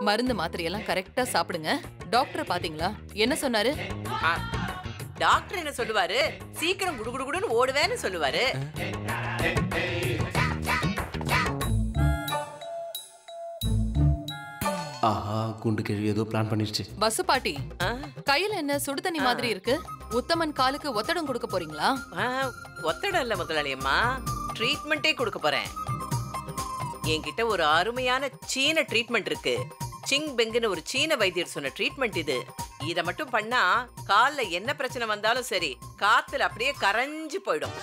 மருந்து மாத்திரை எல்லாம் கரெக்டா சாப்பிடுங்க டாக்டரை பாத்தீங்களா என்ன சொன்னாரு ஆ, டாக்டர் என்ன சொல்லுவாரு சீக்கிரம் குடுகுடுன்னு ஓடுவேன்னு சொல்லுவாரு ஆஹா குண்டு கேள்வி ஏதோ பிளான் பண்ணிருச்சு பசு பாட்டி ஆ, கையில என்ன சுடு தண்ணி மாதிரி இருக்கு உத்தமன் காலுக்கு ஒத்தடம் கொடுக்க போறீங்களா ஆ, ஒத்தடம் இல்ல முதலாளி அம்மா ட்ரீட்மெண்ட்டே கொடுக்க போறேன் என்கிட்ட ஒரு அருமையான சீன ட்ரீட்மெண்ட் இருக்கு சிங் பெங்குன்னு ஒரு சீன வைத்தியர் சொன்ன ட்ரீட்மெண்ட் இது இத மட்டும் பண்ணா கால்ல என்ன பிரச்சனை வந்தாலும் சரி காத்துல அப்படியே கரைஞ்சு போயிடும்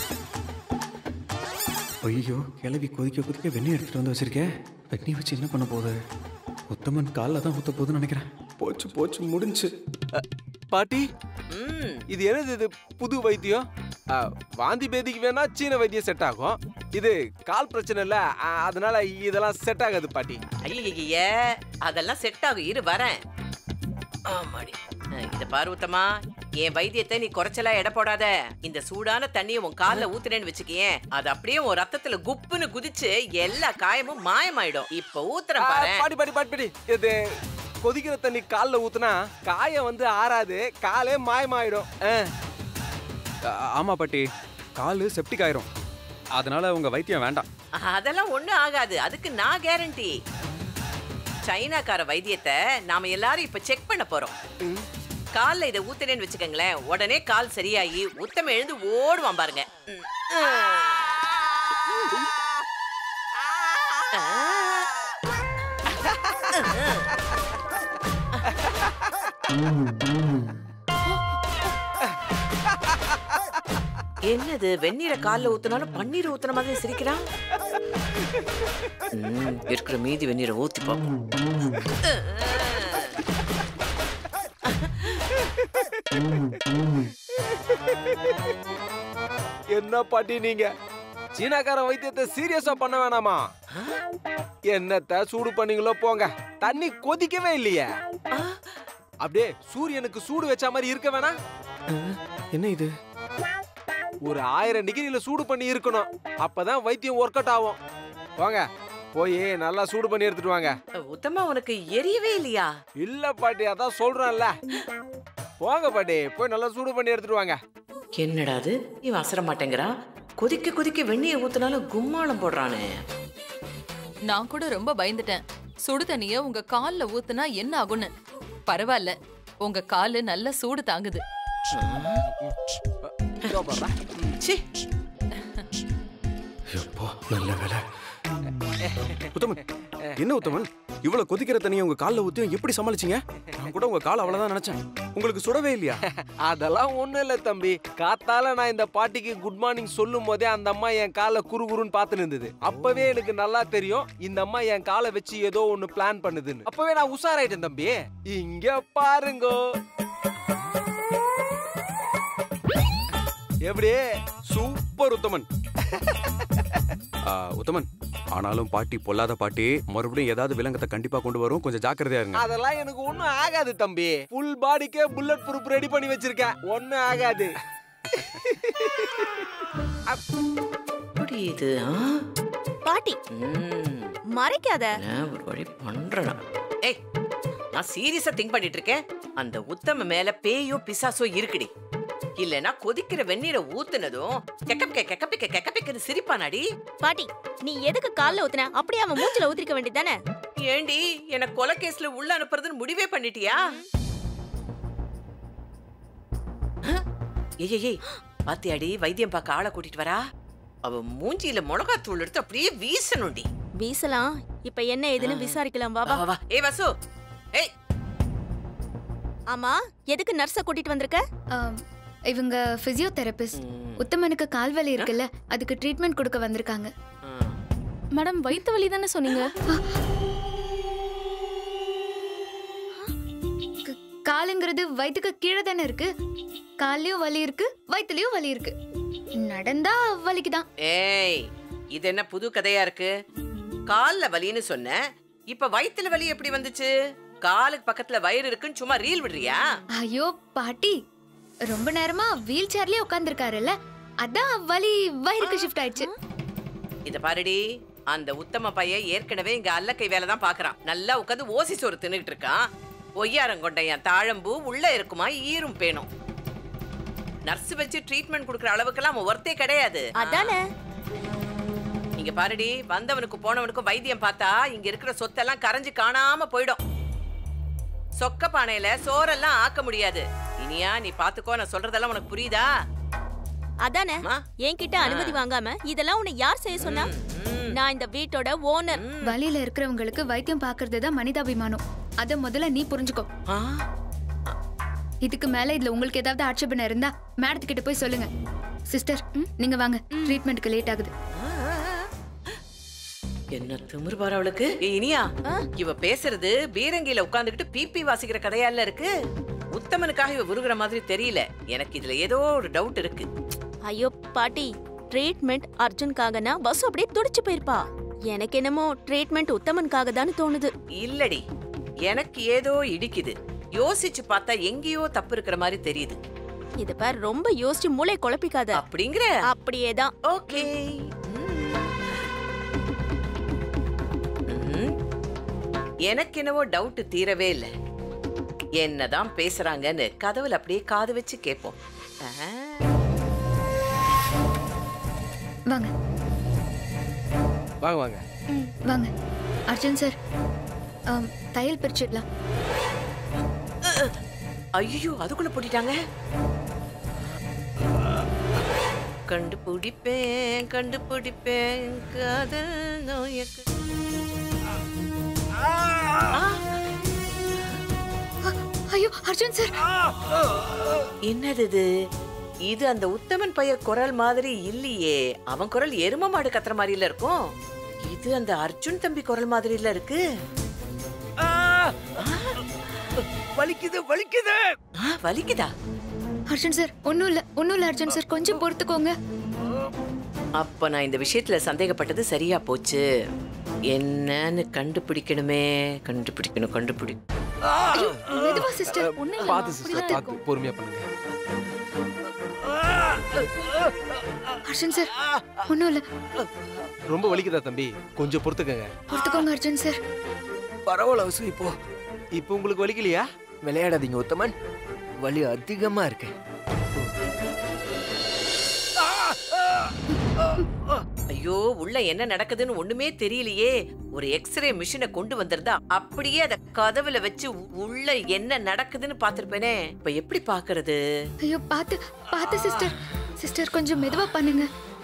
ஐயோ கிளவி கொதிக்க கொதிக்க வெண்ணெய் எடுத்துட்டு வந்து வச்சிருக்கேன் வெண்ணெய் வச்சு என்ன பண்ண போகுது உத்தமன் காலில் தான் ஊத்த போகுதுன்னு நினைக்கிறேன் போச்சு போச்சு முடிஞ்சு பாட்டி ம் இது என்னது இது புது வைத்தியம் ஆ, வாந்தி பேதிக்கு வேணா சீன வைத்தியம் செட் ஆகும் இது கால் பிரச்சனை இல்ல ஆ, அதனால இதெல்லாம் செட் ஆகாது பாட்டி ஐய அதெல்லாம் செட் ஆகும் இரு வரேன் ஆமாடி அஹ், இத பாரு உத்தமா என் வைத்தியத்தை நீ குறைச்சலா எடை போடாத இந்த சூடான தண்ணியை உன் கால்ல ஊத்துனேன்னு வச்சுக்கேன் அது அப்படியே உன் ரத்தத்துல குப்புன்னு குதிச்சு எல்லா காயமும் மாயமாயிடும் இப்ப ஆ, ஊத்துறேன் பாரு பாட்டி பாட்டி பாட்டி பாட்டி இது கொதிக்கிற தண்ணி கால்ல ஊத்துனா காயம் வந்து ஆறாது காலே மாயமாயிடும் ஆ. ஆமா பாட்டி காலு செப்டிக் ஆயிரும் அதனால உங்க வைத்தியம் வேண்டாம் அதெல்லாம் ஒண்ணும் ஆகாது அதுக்கு நான் கேரண்டி சைனாக்கார வைத்தியத்தை நாம எல்லாரும் இப்ப செக் பண்ண போறோம் கால்ல இதை ஊத்துனேன்னு வச்சுக்கோங்களேன் உடனே கால் சரியாகி உத்தம எழுந்து ஓடுவான் பாருங்க ம். என்னது வெந்நீரை கால்ல ஊத்துனாலும் பன்னீர் ஊத்துன மாதிரி சிரிக்கிறான் ம், இருக்கிற மீதி வெந்நீரை ஊத்தி பார்ப்போம் என்ன பாட்டி நீங்க சீனாக்கார வைத்தியத்தை சீரியஸா பண்ண வேணாமா என்னத்த சூடு பண்ணீங்களோ போங்க தண்ணி கொதிக்கவே இல்லையே அப்படியே சூரியனுக்கு சூடு வச்ச மாதிரி இருக்க வேணாம் என்ன இது ஒரு ஆயிரம் டிகிரியில சூடு பண்ணி இருக்கணும் அப்பதான் வைத்தியம் ஒர்க் அவுட் ஆகும் போங்க போய் நல்லா சூடு பண்ணி எடுத்துட்டு வாங்க உத்தமா உனக்கு எரியவே இல்லையா இல்ல பாட்டி அதான் சொல்றேன்ல போங்க பாட்டி போய் நல்லா சூடு பண்ணி எடுத்துட்டு வாங்க என்னடா அது இவன் அசர மாட்டேங்கிறா கொதிக்க கொதிக்க வெந்நியை ஊத்துனாலும் கும்மாளம் போடுறானே நான் கூட ரொம்ப பயந்துட்டேன் சுடு தண்ணிய உங்க கால்ல ஊத்துனா என்ன ஆகும்னு பரவாயில்ல உங்க காலு நல்ல சூடு தாங்குது இதோ பாருடா. ச்சீ எப்போ நல்ல வேலை உத்தமன் என்ன உத்தமன் இவ்வளவு கொதிக்கிற தண்ணியை உங்க கால்ல ஊத்தியும் எப்படி சமாளிச்சீங்க நான் கூட உங்க கால் அவ்வளவுதான் நினைச்சேன் உங்களுக்கு சுடவே இல்லையா அதெல்லாம் ஒண்ணும் இல்ல தம்பி காத்தால நான் இந்த பாட்டிக்கு குட் மார்னிங் சொல்லும் போதே அந்த அம்மா என் காலை குறுகுறுன்னு பார்த்து இருந்தது அப்பவே எனக்கு நல்லா தெரியும் இந்த அம்மா என் காலை வச்சு ஏதோ ஒண்ணு பிளான் பண்ணுதுன்னு அப்பவே நான் உஷாராயிட்டேன் தம்பி இங்க பாருங்க எப்படி சூப்பர் உத்தமன் ஆ, உத்தமன் ஆனாலும் பாட்டி பொல்லாத பாட்டி மறுபடியும் ஏதாவது விலங்கத்தை கண்டிப்பா கொண்டு வரும் கொஞ்சம் ஜாக்கிரதையா இருங்க அதெல்லாம் எனக்கு ஒண்ணும் ஆகாது தம்பி ஃபுல் பாடிக்கே புல்லட் ப்ரூஃப் ரெடி பண்ணி வச்சிருக்கேன் ஒண்ணும் ஆகாது புரியுது ஆ? பாட்டி ம், மறைக்காத நான் ஒரு வழி பண்றேன் ஏய் நான் சீரியஸா திங்க் பண்ணிட்டு இருக்கேன் அந்த உத்தம மேல பேயோ பிசாசோ இருக்குடி இல்லனா கொதிக்கிற வெந்நீரை ஊத்துனதும் கெக்கப்பிக்க கெக்கப்பிக்க கெக்கப்பிக்கன்னு சிரிப்பானாடி பாட்டி நீ எதுக்கு கால்ல ஊத்துன அப்படியே அவன் மூஞ்சில ஊத்திருக்க வேண்டியதானே ஏண்டி என்ன கொலை கேஸ்ல உள்ள அனுப்புறதுன்னு முடிவே பண்ணிட்டியா ஏய் ஏய், ஏய் பாத்தியாடி வைத்தியம் பார்க்க ஆளை கூட்டிட்டு வரா அவ மூஞ்சியில மிளகாத்தூள் எடுத்து அப்படியே வீசணும்டி வீசலாம் இப்ப என்ன ஏதுன்னு விசாரிக்கலாம் வா, பாபா வா, வா. ஏய் வசு ஏய் ஆமா எதுக்கு நர்ஸ கூட்டிட்டு வந்திருக்க ஆம், இவங்க பிசியோதெரபிஸ்ட் உத்தமனுக்கு கால் வலி இருக்குல்ல அதுக்கு ட்ரீட்மெண்ட் கொடுக்க வந்திருக்காங்க ம். மேடம் வயிற்று வலி தானே சொன்னீங்க க- காலுங்கிறது வயிற்றுக்கு கீழே தானே இருக்கு கால்லயும் வலி இருக்கு வயிற்றுலயும் வலி இருக்கு நடந்தா வலிக்குதான் ஏய் இது என்ன புது கதையா இருக்கு கால்ல வலின்னு சொன்ன இப்ப வயித்துல வலி எப்படி வந்துச்சு காலுக்கு பக்கத்துல வயிறு இருக்குன்னு சும்மா ரீல் விடுறியா ஐயோ பாட்டி ரொம்ப நேரமா வீல் சேர்லயே உட்காந்துருக்காருல்ல அதான் வலி வயிறுக்கு ஷிஃப்ட் ஆயிடுச்சு இத பாருடி அந்த உத்தம பையன் ஏற்கனவே இங்க அல்லக்கை வேலை தான் பாக்குறான் நல்லா உட்காந்து ஓசி சோறு தின்னுட்டு இருக்கான் ஒய்யாரம் கொண்ட என் தாழம்பூ உள்ள இருக்குமா ஈரும் பேணும் நர்ஸ் வச்சு ட்ரீட்மெண்ட் கொடுக்குற அளவுக்கெல்லாம் அவன் ஒர்த்தே கிடையாது அதானே இங்க பாருடி வந்தவனுக்கு போனவனுக்கும் வைத்தியம் பார்த்தா இங்க இருக்கிற சொத்தெல்லாம் கரைஞ்சு காணாம போயிடும் சொக்க பானையில சோறெல்லாம் ஆக்க முடியாது இனியா நீ பாத்துக்கோ நான் சொல்றதெல்லாம் உனக்கு புரியுதா அதானே அம்மா? என்கிட்ட அனுமதி வாங்காம இதெல்லாம் உன்னை யார் செய்ய சொன்னா ம். நான் இந்த வீட்டோட ஓனர் வழியில இருக்கிறவங்களுக்கு வைத்தியம் பாக்குறது தான் மனிதாபிமானம் அத முதல்ல நீ புரிஞ்சுக்கோ ஆ, இதுக்கு மேல இதுல உங்களுக்கு ஏதாவது ஆட்சேபனை இருந்தா மேடத்துக்கிட்ட போய் சொல்லுங்க சிஸ்டர் நீங்க வாங்க ட்ரீட்மெண்ட்க்கு லேட் ஆகுது என்ன திமிரு பாரு அவளுக்கு ஏய், இனியா இவ பேசுறது பீரங்கில உட்கார்ந்துகிட்டு பிபி வாசிக்கிற கதையால இருக்கு உத்தமனுக்காக இவ உருகுற மாதிரி தெரியல எனக்கு இதுல ஏதோ ஒரு டவுட் இருக்கு ஐயோ பாட்டி ட்ரீட்மெண்ட் அர்ஜுன்காகனா பஸ் அப்படியே துடிச்சு போயிருப்பா எனக்கு என்னமோ ட்ரீட்மெண்ட் உத்தமனுக்காக தான் தோணுது இல்லடி எனக்கு ஏதோ இடிக்குது யோசிச்சு பார்த்தா எங்கேயோ தப்பு இருக்கிற மாதிரி தெரியுது இத பார் ரொம்ப யோசிச்சு மூளை குழப்பிக்காத அப்படிங்கிற அப்படியேதான் ஓகே எனக்கு என்னவோ டவுட் தீரவே இல்லை என்னதான் பேசுறாங்கன்னு கதவுல அப்படியே காது வச்சு கேட்போம் ஆ, வாங்க வாங்க வாங்க வாங்க அர்ஜுன் சார் ஆம், தையல் பிரிச்சிடலாம் ஐயோ அதுக்குள்ள போட்டிட்டாங்க கண்டுபிடிப்பேன் கண்டுபிடிப்பேன் காதல் நோயக்கு ஐயோ அர்ஜுன் சார் என்னது இது இது அந்த உத்தமன் பைய குரல் மாதிரி இல்லையே அவன் குரல் எரும மாடு கத்துற மாதிரில இருக்கும் இது அந்த அர்ஜுன் தம்பி குரல் மாதிரில இருக்கு வலிக்குது வலிக்குது ஆ, வலிக்குதா அர்ஜுன் சார் ஒன்றும் இல்லை ஒன்றும் இல்லை அர்ஜுன் சார் கொஞ்சம் பொறுத்துக்கோங்க அப்ப நான் இந்த விஷயத்துல சந்தேகப்பட்டது சரியா போச்சு என்னன்னு கண்டுபிடிக்கணுமே கண்டுபிடிக்கணும் கண்டுபிடி மெதுவா சிஸ்டர் பார்த்து சிஸ்டர் பார்த்து பொறுமையா பண்ணுங்க அர்ஜுன் சார் ஒன்றும் இல்லை ரொம்ப வலிக்குதா தம்பி கொஞ்சம் பொறுத்துக்கங்க பொறுத்துக்கோங்க அர்ஜுன் சார் பரவாயில்ல வசு இப்போ இப்போ உங்களுக்கு வலிக்கலையா விளையாடாதீங்க உத்தமன் வலி அதிகமா இருக்கு ஐயோ உள்ள என்ன நடக்குதுன்னு ஒண்ணுமே தெரியலையே ஒரு எக்ஸ்ரே மிஷினை கொண்டு வந்திருந்தா அப்படியே அத கதவுல வச்சு உள்ள என்ன நடக்குதுன்னு பாத்திருப்பேனே இப்ப எப்படி பாக்குறது ஐயோ பார்த்து பார்த்து சிஸ்டர் சிஸ்டர் கொஞ்சம் மெதுவா பண்ணுங்க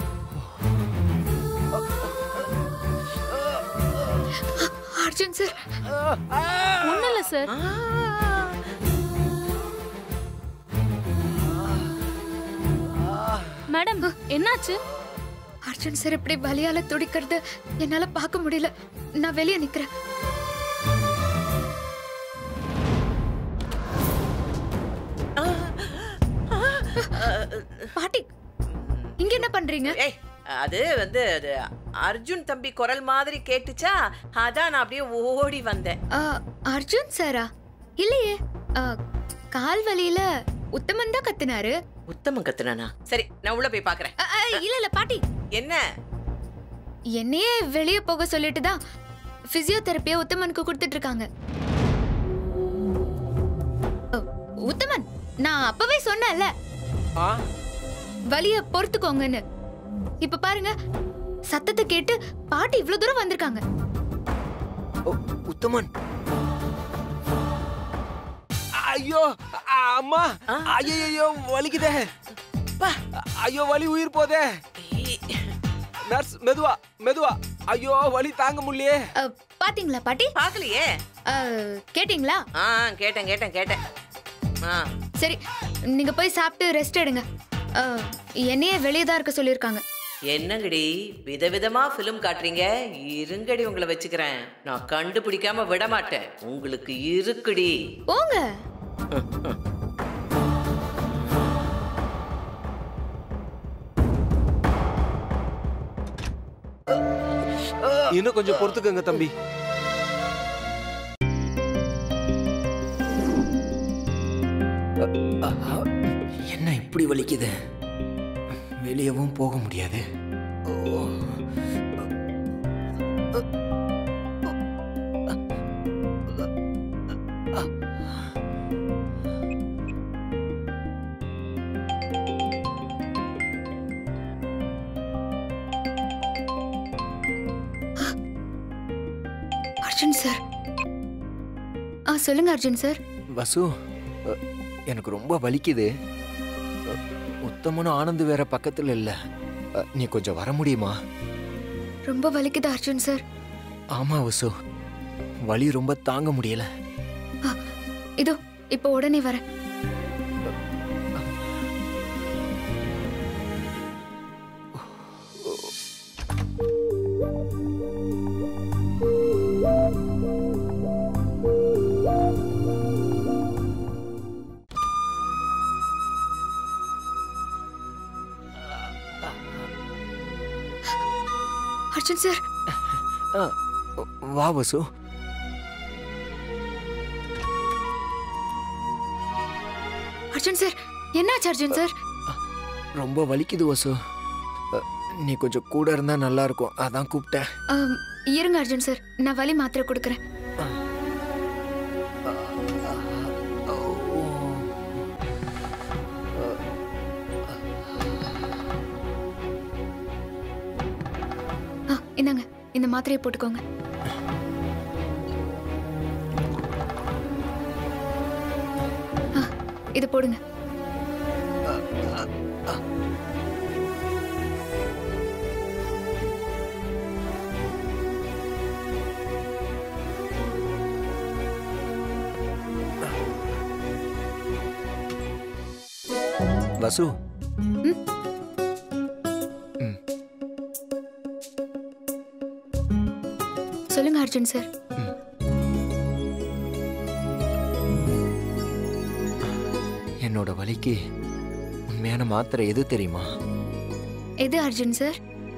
அர்ஜுன் சார் ஒண்ணும் இல்ல சார் மேடம் என்னாச்சு அர்ஜுன் சார் இப்படி வலியால துடிக்கிறது என்னால பார்க்க முடியல நான் வெளியே நிக்கிறேன் பாட்டி இங்க என்ன பண்றீங்க ஏய் அது வந்து அது அர்ஜுன் தம்பி குரல் மாதிரி கேட்டுச்சா அதான் நான் அப்படியே ஓடி வந்தேன் ஆ, அர்ஜுன் சாரா இல்லையே ஆ, கால் வலியில உத்தமன் தான் கத்துனாரு உத்தமம் கத்துனானா சரி நான் உள்ள போய் பாக்குறேன் ஆ, ஆ, இல்ல இல்ல பாட்டி என்ன என்னையே வெளியே போக சொல்லிட்டு தான் பிசியோதெரப்பியை உத்தமனுக்கு கொடுத்துட்டு இருக்காங்க ஓ, உத்தமன் நான் அப்பவே சொன்னேன்ல ஆ வலிய பொறுத்துக்கோங்கன்னு இப்ப பாருங்க சத்தத்தை கேட்டு பாட்டி இவ்ளோ தூரம் வந்திருக்காங்க ஓ, உத்தமன் ஐயோ அ- அம்மா ஐயோ வலிக்குதே பா, ஐயோ வலி உயிர் போதே நர்ஸ் மெதுவா மெதுவா ஐயோ வலி தாங்க முடியலையே அ, பாத்தீங்களா பாட்டி பாக்கலையே அ, கேட்டீங்களா ஆ கேட்டேன் கேட்டேன் கேட்டேன் ஆ சரி நீங்க போய் சாப்பிட்டு ரெஸ்ட் எடுங்க அ, என்னையே வெளியே தான் இருக்க சொல்லியிருக்காங்க என்னங்கடி விதவிதமா ஃபிலிம் காட்டுறீங்க இருங்கடி உங்களை வச்சுக்கிறேன் நான் கண்டுபிடிக்காம விட மாட்டேன் உங்களுக்கு இருக்குடி போங்க இன்னும் கொஞ்சம் பொறுத்துக்கங்க தம்பி என்ன இப்படி வலிக்குது வெளியவும் போக முடியாது ஓ. ஆ சொல்லுங்க அர்ஜுன் சார் வசு அ, எனக்கு ரொம்ப வலிக்குது அ, உத்தமனும் ஆனந்த் வேற பக்கத்துல இல்ல அ, நீ கொஞ்சம் வர முடியுமா ரொம்ப வலிக்குது அர்ஜுன் சார் ஆமா வசு வலி ரொம்ப தாங்க முடியல இதோ இப்போ உடனே வரேன் அர்ஜுன் சார் அ, வா வசு அர்ஜுன் சார் என்னாச்சு அர்ஜுன் சார் ரொம்ப வலிக்குது வசு அ, நீ கொஞ்சம் கூட இருந்தா நல்லா இருக்கும் அதான் கூப்பிட்டேன் ஆம், இருங்க அர்ஜுன் சார் நான் வலி மாத்திரை கொடுக்குறேன் ஆ இந்தாங்க இந்த மாத்திரையை போட்டுக்கோங்க ஆ இது போடுங்க வசு சொல்லுங்க அர்ஜுன் சார் என்னோட வலிக்கு உண்மையான மாத்திரை எது தெரியுமா எது அர்ஜுன் சார்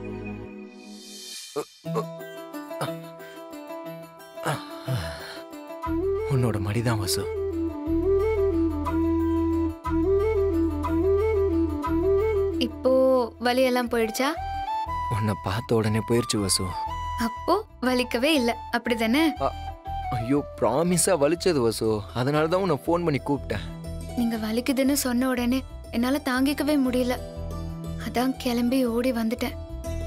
உன்னோட மடிதான் வசு இப்போ வலி எல்லாம் போயிடுச்சா உன்னை பார்த்த உடனே போயிருச்சு வசு அப்போ வலிக்கவே இல்ல அப்படிதானே ஐயோ ப்ராமிஸா வலிச்சது வசு அதனால தான் உன்னை ஃபோன் பண்ணி கூப்பிட்டேன் நீங்க வலிக்குதுன்னு சொன்ன உடனே என்னால தாங்கிக்கவே முடியல அதான் கிளம்பி ஓடி வந்துட்டேன்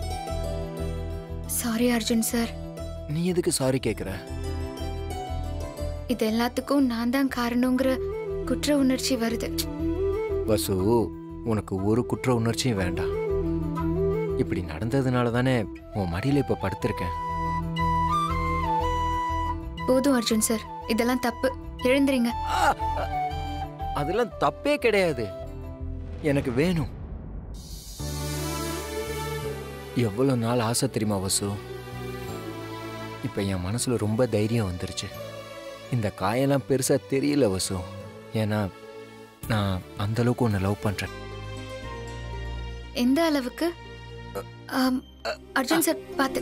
சாரி அர்ஜுன் சார் நீ எதுக்கு சாரி கேக்குற இது எல்லாத்துக்கும் நான் தான் காரணங்கிற குற்ற உணர்ச்சி வருது வசு உனக்கு ஒரு குற்ற உணர்ச்சியும் வேண்டாம் இப்படி நடந்ததுனால தானே உன் மடியில இப்ப படுத்திருக்கேன் போதும் அர்ஜுன் சார் இதெல்லாம் தப்பு எழுந்துறீங்க அதெல்லாம் தப்பே கிடையாது எனக்கு வேணும் எவ்வளவு நாள் ஆசை தெரியுமா வசு இப்ப என் மனசுல ரொம்ப தைரியம் வந்துருச்சு இந்த காயெல்லாம் பெருசா தெரியல வசு ஏன்னா நான் அந்த அளவுக்கு உன்னை லவ் பண்றேன் எந்த அளவுக்கு ஆம், அர்ஜுன் சார் பார்த்து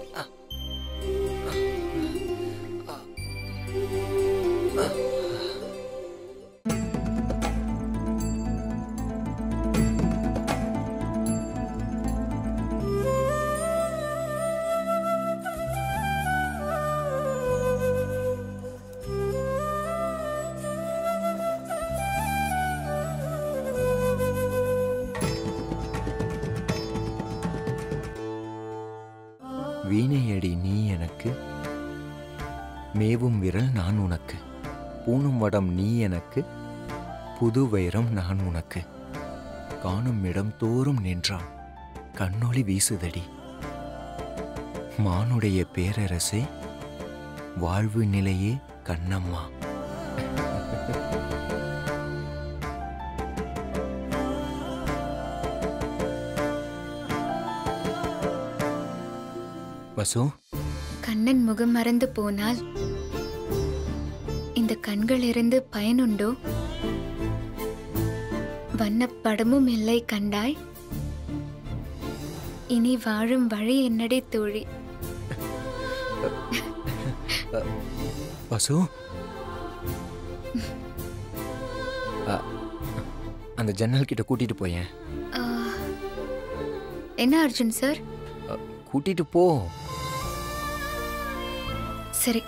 வீணையடி நீ எனக்கு மேவும் விரல் நான் உனக்கு பூணும் வடம் நீ எனக்கு புது வைரம் நான் உனக்கு காணும் இடம் தோறும் நின்றான் கண்ணொளி வீசுதடி மானுடைய பேரரசே வாழ்வு நிலையே கண்ணம்மா வசு கண்ணன் முகம் மறந்து போனால் இந்த கண்களிலிருந்து பயனுண்டோ வண்ணப்படமும் இல்லை கண்டாய் இனி வாழும் வழி என்னடி தோழி வசு அ, அந்த ஜன்னல் கிட்ட கூட்டிட்டு போயேன் ஆ, என்ன அர்ஜுன் சார் கூட்டிட்டு போ சரி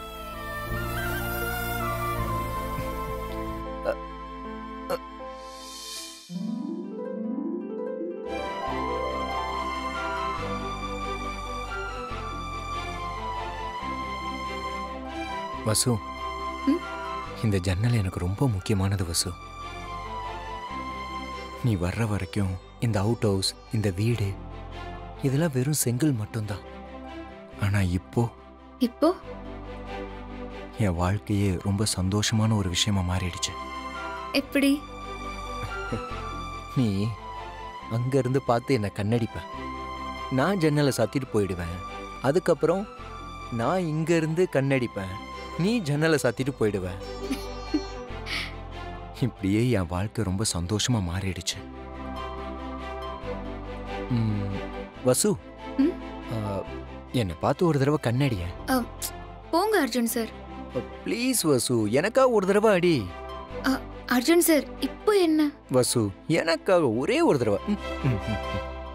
வசு ம்? இந்த ஜன்னல் எனக்கு ரொம்ப முக்கியமானது வசு நீ வர்ற வரைக்கும் இந்த அவுட் ஹவுஸ் இந்த வீடு இதெல்லாம் வெறும் செங்கல் மட்டும்தான் ஆனா இப்போ இப்போ என் வாழ்க்கையே ரொம்ப சந்தோஷமான ஒரு விஷயமா மாறிடுச்சு எப்படி நீ அங்கிருந்து பார்த்து என்னை கண்ணடிப்ப நான் ஜன்னலை சாத்திட்டு போயிடுவேன் அதுக்கப்புறம் நான் இங்கிருந்து கண்ணடிப்பேன் நீ ஜன்னலை சாத்திட்டு போயிடுவ இப்படியே என் வாழ்க்கை ரொம்ப சந்தோஷமா மாறிடுச்சு ம், வசு ம்? ஆ, என்னை பார்த்து ஒரு தடவை கண்ணடிய அ, போங்க அர்ஜுன் சார் ப்ளீஸ் வசு எனக்கா ஒரு தடவை அடி அர்ஜுன் சார் இப்போ என்ன வசு எனக்காக ஒரே ஒரு தடவை ம், ம், ம், ம்.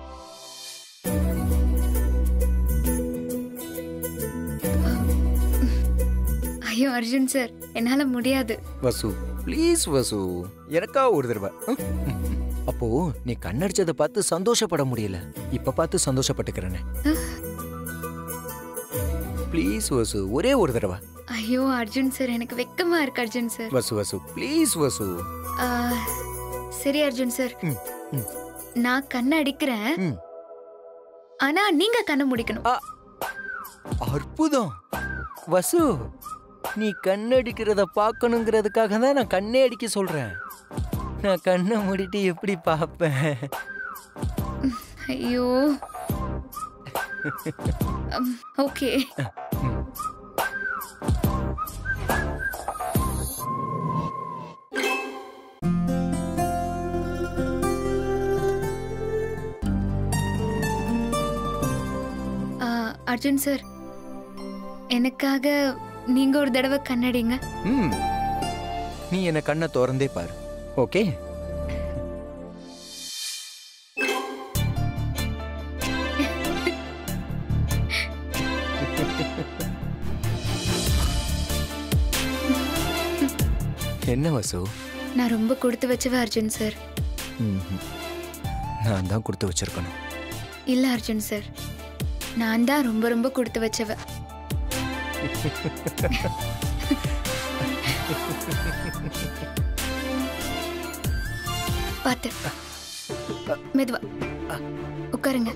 ஐயோ அர்ஜுன் சார் என்னால முடியாது வசு ப்ளீஸ் வசு எனக்கா ஒரு தடவை ம், ம், ம். அப்போ நீ கண்ணடிச்சதை பார்த்து சந்தோஷப்பட முடியல இப்ப பார்த்து சந்தோஷப்பட்டுக்கிறேனே ப்ளீஸ் வசு ஒரே ஒரு தடவை ஐயோ அர்ஜுன் சார் எனக்கு வெக்கமா இருக்கு அர்ஜுன் சார் வசு வசு ப்ளீஸ் வசு ஆ, சரி அர்ஜுன் சார் ம், ம். நான் கண்ணை அடிக்கிறேன் ம். ஆனா நீங்க கண்ணை முடிக்கணும் அற்புதம் வசு நீ கண்ணடிக்கிறத பார்க்கணுங்கிறதுக்காக தான் நான் கண்ணே அடிக்க சொல்றேன் நான் கண்ணை மூடிட்டு எப்படி பார்ப்பேன் ஐயோ ஓகே அர்ஜுன் சார் எனக்காக நீங்க ஒரு தடவை கண்ணடிங்க ம் நீ என்ன கண்ணை திறந்தே பாரு ஓகே என்ன வசு நான் ரொம்ப கொடுத்து வச்சவ அர்ஜுன் சார் ம்ஹும். நான் தான் கொடுத்து வச்சிருக்கணும் இல்ல அர்ஜுன் சார் நான் தான் ரொம்ப ரொம்ப கொடுத்து வச்சவ பாத்து மெதுவா உட்காருங்க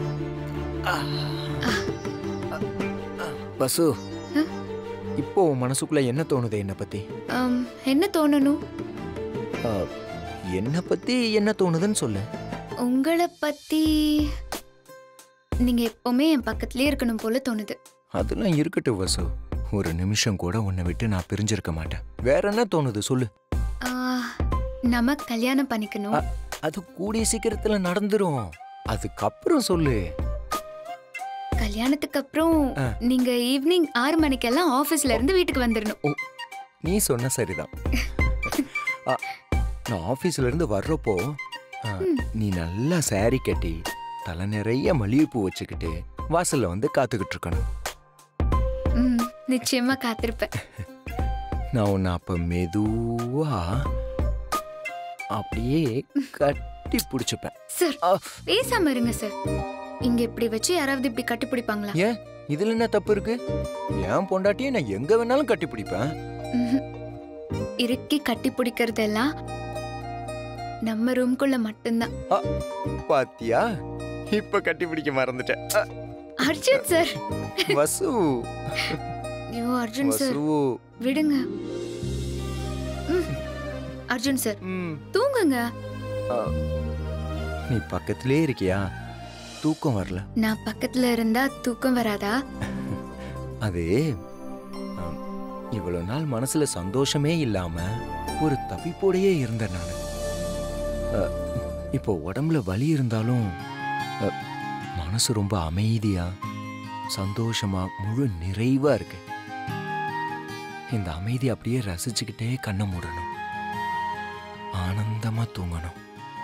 வசு ஆ? இப்போ உன் மனசுக்குள்ள என்ன தோணுது என்னை பத்தி ஆம், என்ன தோணணும் ஆ, என்னை பத்தி என்ன தோணுதுன்னு சொல்லு உங்களை பத்தி நீங்க எப்பவுமே என் பக்கத்துலயே இருக்கணும் போல தோணுது அதெல்லாம் இருக்கட்டும் வசு ஒரு நிமிஷம் கூட உன்னை விட்டு நான் பிரிஞ்சிருக்க மாட்டேன் வேற என்ன தோணுது சொல்லு ஆ, நம்ம கல்யாணம் பண்ணிக்கணும் அது கூடிய சீக்கிரத்துல நடந்துரும் அதுக்கப்புறம் சொல்லு கல்யாணத்துக்கு அப்புறம் ஆ. நீங்க ஈவினிங் ஆறு மணிக்கெல்லாம் ஆபீஸ்ல இருந்து வீட்டுக்கு வந்துடணும் நீ சொன்ன சரிதான் ஆ, நான் ஆபீஸ்ல இருந்து வர்றப்போ ஆ, நீ நல்லா saree கட்டி தலை நிறைய மல்லிகைப்பூ வச்சுக்கிட்டு வாசல்ல வந்து காத்துக்கிட்டு இருக்கணும் ம், நிச்சயமா காத்திருப்பேன் நான் உன்னை அப்ப மெதுவா அப்படியே கட்டி பிடிச்சுப்பேன் சார் ஆ. பேசாம இருங்க சார் இங்க இப்படி வச்சு யாராவது இப்படி கட்டி பிடிப்பாங்களா ஏன் இதுல என்ன தப்பு இருக்கு என் பொண்டாட்டியை நான் எங்க வேணாலும் கட்டி பிடிப்பேன் ம்ஹும். இறுக்கி கட்டி பிடிக்கிறதெல்லாம் நம்ம ரூம்குள்ள மட்டும்தான் பாத்தியா இப்ப கட்டி பிடிக்க மறந்துட்டேன் அ, அர்ஜுன் சார் வசு ஐயோ அர்ஜுன் சார் வசு விடுங்க ம். அர்ஜுன் சார் ம், தூங்குங்க ஆ, நீ பக்கத்திலே இருக்கியா தூக்கம் வரல நான் பக்கத்துல இருந்தா தூக்கம் வராதா அது ஆம், இவ்வளவு நாள் மனசுல சந்தோஷமே இல்லாம ஒரு தவிப்போடையே இருந்தேன் நான் இப்போ உடம்புல வலி இருந்தாலும் அ, மனசு ரொம்ப அமைதியா சந்தோஷமா முழு நிறைவா இருக்கு இந்த அமைதி அப்படியே ரசிச்சுக்கிட்டே கண்ணை மூடணும் ஆனந்தமா தூங்கணும்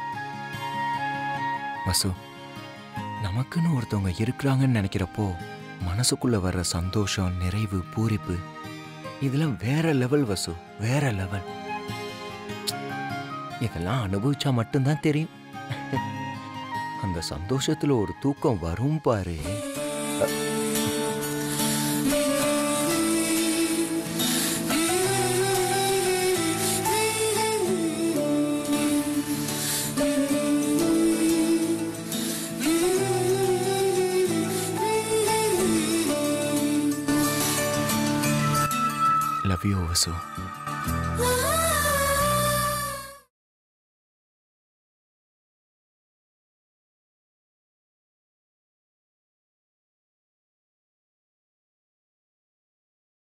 வசு நமக்குன்னு ஒருத்தவங்க இருக்கிறாங்கன்னு நினைக்கிறப்போ மனசுக்குள்ள வர்ற சந்தோஷம் நிறைவு பூரிப்பு இதெல்லாம் வேற லெவல் வசு வேற லெவல் இதெல்லாம் அனுபவிச்சா மட்டும்தான் தெரியும் அந்த சந்தோஷத்துல ஒரு தூக்கம் வரும் பாரு வசு